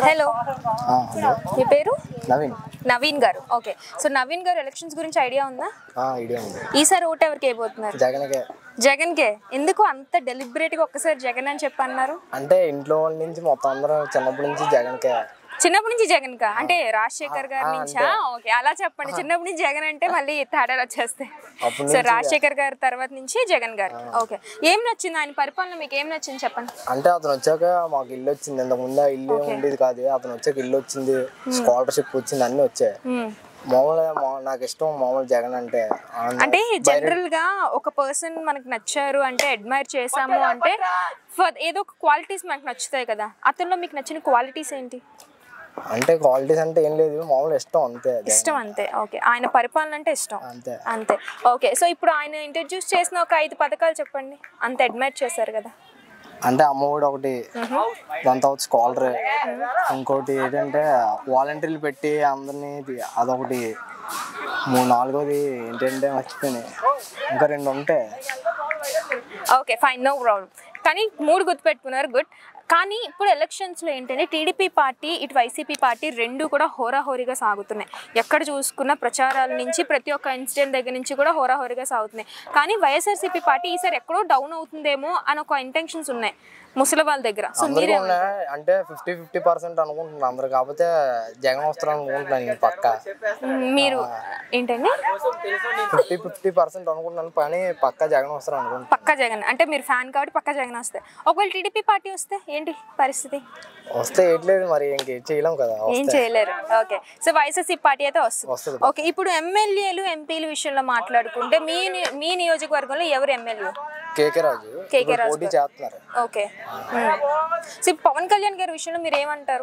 Hello ఆ, hello మీ పేరు నవీన్ నవీన్ గారు ఓకే సో నవీన్ గారు ఎలక్షన్స్ గురించి ఐడియా ఉందా ఆ, ఐడియా ఉంది ఈసారి ఓటు ఎవరికి అయిపోతున్నారు జగన్కే జగన్కే ఎందుకు అంత డెలిబరేట్ గా ఒక్కసారి జగన్ అని చెప్పి అన్నారు అంటే ఇంట్లో వాళ్ళ నుంచి మొత్తం అందరూ చిన్నప్పటి నుంచి జగన్కే చిన్నప్పటి నుంచి జగన్ కా అంటే రాజశేఖర్ గారి నుంచా ఓకే అలా చెప్పండి చిన్నప్పటి నుంచి జగన్ అంటే మళ్ళీ తేడాలు వచ్చేస్తాయి అప్పటి సో రాజశేఖర్ గారి తర్వాత నుంచి జగన్ గారు ఓకే ఏం నచ్చింది ఆయన పరిపాలన మీకు ఏం నచ్చింది చెప్పండి అంటే అతను వచ్చాక మాకు ఇల్లు వచ్చింది ఇంతకు ముందు ఆ ఇల్లు ఏం ఉండేది కాదు అతను వచ్చాక ఇల్లు వచ్చింది స్కాలర్షిప్ వచ్చింది అన్నీ వచ్చాయి మ్మ్. మామూలుగా మా- నాకు ఇష్టం మామూలు జగన్ అంటే ఆ- అంటే జనరల్ గా ఒక పర్సన్ మనకు నచ్చారు అంటే అడ్మైర్ చేసాము అంటే for ఏదో ఒక క్వాలిటీస్ మనకు నచ్చుతాయి కదా అతనిలో మీకు నచ్చిన క్వాలిటీస్ ఏంటి అంటే క్వాలిటీస్ అంటే ఏం లేదు మామూలు ఇష్టం అంతే జగన్. ఇష్టం అంతే ఓకే ఆయన పరిపాలన అంటే ఇష్టం అంతే అంతే ఓకే సో ఇప్పుడు ఆయన ఇంట్రడ్యూస్ చేసిన ఒక ఐదు పథకాలు చెప్పండి అంత అడ్మైర్ చేశారు కదా అంటే అమ్మఒడి ఒకటి దాని తర్వాత స్కాలర్ ఇంకోటి ఏంటంటే వాలంటీర్లు పెట్టి అందరినీ తీ- అదొకటి మూడు నాలుగోది ఏంటంటే మర్చిపోయినాయి ఇంకా రెండు ఉంటాయి ఓకే ఫైన్ నో ప్రాబ్లం కానీ మూడు గుర్తుపెట్టుకున్నారు గుడ్ కానీ ఇప్పుడు ఎలక్షన్స్లో ఏంటంటే టీడీపీ పార్టీ ఇటు వైసీపీ పార్టీ రెండు కూడా హోరాహోరీగా సాగుతున్నాయి ఎక్కడ చూసుకున్న ప్రచారాల నుంచి ప్రతి ఒక్క ఇన్సిడెంట్ దగ్గర నుంచి కూడా హోరాహోరీగా సాగుతున్నాయి కానీ వైఎస్ఆర్సీపీ పార్టీ ఈసారి ఎక్కడో డౌన్ అవుతుందేమో అని ఒక ఇంటెన్షన్స్ ఉన్నాయి ముసలి వాళ్ళ దగ్గర సో అందరికీ మీరే ఉన్నాయి అంటే ఫిఫ్టీ ఫిఫ్టీ పర్సెంట్ అనుకుంటున్నాను అందరు కాకపోతే జగన్ వస్తారు అనుకుంటున్నాను నేను పక్క మీరు ఏంటండి ఫిఫ్టీ ఫిఫ్టీ పర్సెంట్ అనుకుంటున్నాను పని పక్క జగన్ వస్తారు అనుకుంటున్నాను పక్క జగన్ అంటే మీరు ఫ్యాన్ కాబట్టి పక్క జగన్ వస్తే ఒకవేళ టీడీపీ పార్టీ వస్తే ఏంటి పరిస్థితి వస్తే ఏట్లేదు మరి ఇంకేం చేయలేం కదా ఏం చేయలేరు ఓకే సో వైఎస్ఎస్సీ పార్టీ అయితే వస్తుంది వస్తుంది ఓకే ఇప్పుడు ఎమ్మెల్యేలు ఎంపీల విషయంలో మాట్లాడుకుంటే మీ ని- మీ నియోజకవర్గంలో ఎవరు ఎమ్మెల్యే కేకే రాజు కేకే ఇప్పుడు రాజు పోటీ చేస్తున్నారు ఓకే మ్మ్. సో ఇప్పుడు పవన్ కళ్యాణ్ గారి విషయంలో మీరు ఏమంటారు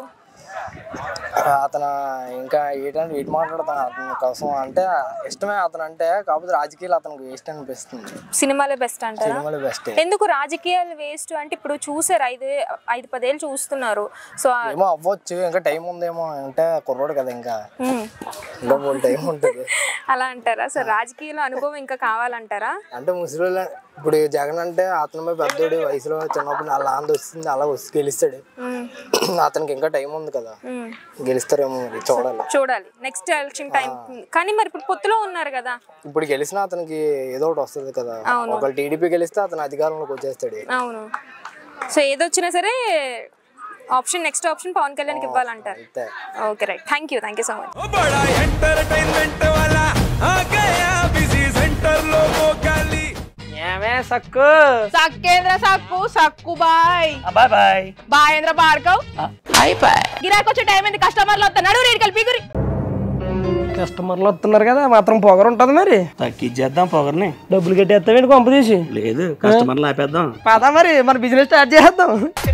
అతను ఇంకా ఏంటంటే వీటి మాట్లాడతాను అతని కోసం అంటే ఇష్టమే అతను అంటే కాకపోతే రాజకీయాలు అతనికి వేస్ట్ అనిపిస్తుంది సినిమాలే బెస్ట్ అంటారా సినిమాలు బెస్ట్ ఎందుకు రాజకీయాలు వేస్ట్ అంటే ఇప్పుడు చూసారు ఐదు ఐదు పదేళ్ళు చూస్తున్నారు సో ఆ- ఏమో అవ్వచ్చు ఇంకా టైం ఉందేమో అంటే కుర్రోడు కదా ఇంకా మ్మ్. ఇంకా బోల్ టైం ఉంటుంది అలా అంటారా సో రాజకీయాల అనుభవం ఇంకా కావాలంటారా అంటే ముసలి ఇప్పుడు జగన్ అంటే అతను పెద్దోడు వయసులో చిన్నప్పుడు అలా ఆంద వస్తుంది అలా వచ్చి గెలుస్తాడు మ్మ్. అతనికి ఇంకా టైం ఉంది కదా మ్మ్. గెలుస్తారేమో మరి చూడాలి చూడాలి నెక్స్ట్ ఎలక్షన్ టైం కానీ మరి ఇప్పుడు పొత్తులో ఉన్నారు కదా ఇప్పుడు గెలిచినా అతనికి ఏదో ఒకటి వస్తుంది కదా అవును. ఒకళ్ళు టీడీపీ గెలిస్తే అతను అధికారంలోకి వచ్చేస్తాడు అవును సో ఏదొచ్చినా సరే ఆప్షన్ నెక్స్ట్ ఆప్షన్ పవన్ కళ్యాణ్కి ఇవ్వాలంటారు అంతే okay right thank you thank you so much ओ बड़ा एंटरटेनमेंट वाला आ गया बिजी सेंटर लोगों का ली ఏమే సక్కు సక్కేంద్ర సక్కు సక్కు బాయ్ బాయ్ బాయ్ బాయేంద్ర భార్గవ్ బాయ్ బాయ్ గిరాకి వచ్చే టైం ఏంది కస్టమర్లు వస్తున్నాడు రేడికి వెళ్ళి పిగురి కస్టమర్లు వస్తున్నారు కదా మాత్రం పొగరు ఉంటుంది మరి తగ్గించేద్దాం పొగర్ని డబ్బులు కట్టేస్తామేంటి కొంప తీసి లేదు కస్టమర్లు ఆపేద్దాం పదా మరి మన బిజినెస్ స్టార్ట్ చేద్దాం